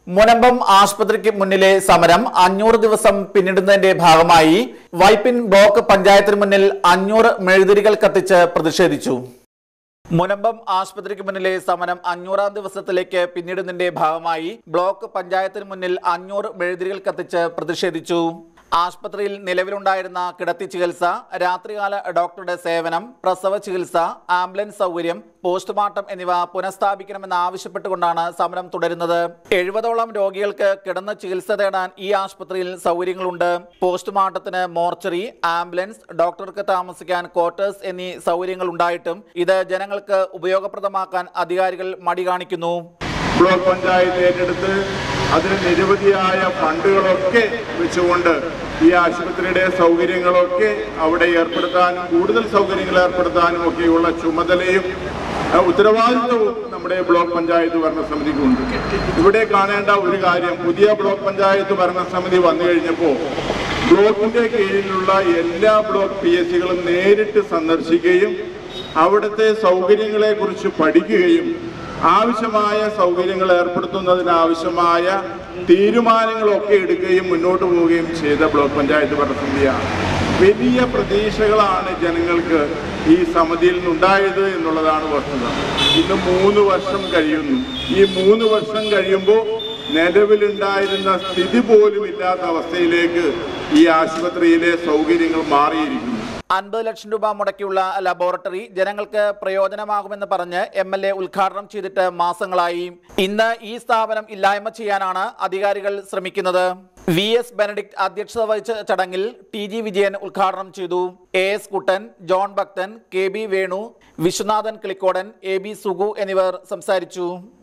മുനമ്പം ആശുപത്രിക്ക് മുന്നിലെ സമരം അഞ്ഞൂറ് ദിവസം പിന്നിടുന്നതിന്റെ ഭാഗമായി വൈപ്പിൻ ബ്ലോക്ക് പഞ്ചായത്തിന് മുന്നിൽ അഞ്ഞൂറ് മെഴുതിരികൾ കത്തിച്ച് പ്രതിഷേധിച്ചു മുനമ്പം ആശുപത്രിക്ക് മുന്നിലെ സമരം അഞ്ഞൂറാം ദിവസത്തിലേക്ക് പിന്നിടുന്നതിന്റെ ഭാഗമായി ബ്ലോക്ക് പഞ്ചായത്തിന് മുന്നിൽ അഞ്ഞൂറ് മെഴുതിരികൾ കത്തിച്ച് പ്രതിഷേധിച്ചു ആശുപത്രിയിൽ നിലവിലുണ്ടായിരുന്ന കിടത്തി ചികിത്സ രാത്രികാല ഡോക്ടറുടെ സേവനം പ്രസവ ചികിത്സ ആംബുലൻസ് സൗകര്യം പോസ്റ്റ്മോർട്ടം എന്നിവ പുനഃസ്ഥാപിക്കണമെന്ന് ആവശ്യപ്പെട്ടുകൊണ്ടാണ് സമരം തുടരുന്നത് എഴുപതോളം രോഗികൾക്ക് കിടന്ന് ചികിത്സ തേടാൻ ഈ ആശുപത്രിയിൽ സൗകര്യങ്ങളുണ്ട് പോസ്റ്റ്മോർട്ടത്തിന് മോർച്ചറി ആംബുലൻസ് ഡോക്ടർക്ക് താമസിക്കാൻ ക്വാർട്ടേഴ്സ് എന്നീ സൗകര്യങ്ങൾ ഉണ്ടായിട്ടും ഇത് ജനങ്ങൾക്ക് ഉപയോഗപ്രദമാക്കാൻ അധികാരികൾ മടി കാണിക്കുന്നു ബ്ലോക്ക് പഞ്ചായത്ത് ഏറ്റെടുത്ത് അതിന് നിരവധിയായ ഫണ്ടുകളൊക്കെ വെച്ചുകൊണ്ട് ഈ ആശുപത്രിയുടെ സൗകര്യങ്ങളൊക്കെ അവിടെ ഏർപ്പെടുത്താനും കൂടുതൽ സൗകര്യങ്ങൾ ഏർപ്പെടുത്താനും ഒക്കെയുള്ള ചുമതലയും അഹ് ഉത്തരവാദിത്വവും നമ്മുടെ ബ്ലോക്ക് പഞ്ചായത്ത് ഭരണസമിതിക്കുണ്ട് ഇവിടെ കാണേണ്ട ഒരു കാര്യം പുതിയ ബ്ലോക്ക് പഞ്ചായത്ത് ഭരണസമിതി വന്നു കഴിഞ്ഞപ്പോൾ ബ്ലോക്കിന്റെ കീഴിലുള്ള എല്ലാ ബ്ലോക്ക് പി എസ് സികളും നേരിട്ട് സന്ദർശിക്കുകയും അവിടുത്തെ സൗകര്യങ്ങളെ കുറിച്ച് പഠിക്കുകയും ആവശ്യമായ സൗകര്യങ്ങൾ ഏർപ്പെടുത്തുന്നതിനാവശ്യമായ തീരുമാനങ്ങളൊക്കെ എടുക്കുകയും മുന്നോട്ട് പോവുകയും ചെയ്ത ബ്ലോക്ക് പഞ്ചായത്ത് ഭരണസമിതിയാണ് വലിയ പ്രതീക്ഷകളാണ് ജനങ്ങൾക്ക് ഈ സമിതിയിൽ നിന്നുണ്ടായത് എന്നുള്ളതാണ് വസ്തുത ഇന്ന് മൂന്ന് വർഷം കഴിയുന്നു ഈ മൂന്ന് വർഷം കഴിയുമ്പോൾ നിലവിലുണ്ടായിരുന്ന സ്ഥിതി പോലും ഇല്ലാത്ത അവസ്ഥയിലേക്ക് ഈ ആശുപത്രിയിലെ സൗകര്യങ്ങൾ മാറിയിരിക്കുന്നു അൻപത് ലക്ഷം രൂപ മുടക്കിയുള്ള ലബോറട്ടറി ജനങ്ങൾക്ക് പ്രയോജനമാകുമെന്ന് പറഞ്ഞ് എം എൽ എ ഉദ്ഘാടനം ചെയ്തിട്ട് മാസങ്ങളായി ഇന്ന് ഈ സ്ഥാപനം ഇല്ലായ്മ ചെയ്യാനാണ് അധികാരികൾ ശ്രമിക്കുന്നത് വി എസ് ബെനഡിക്ട് അധ്യക്ഷത വഹിച്ച ചടങ്ങിൽ ടി ജി വിജയൻ ഉദ്ഘാടനം ചെയ്തു A S Kuttan John Bhakthan K B Venu Viswanathan Kilikodan A B Sugu എന്നിവർ സംസാരിച്ചു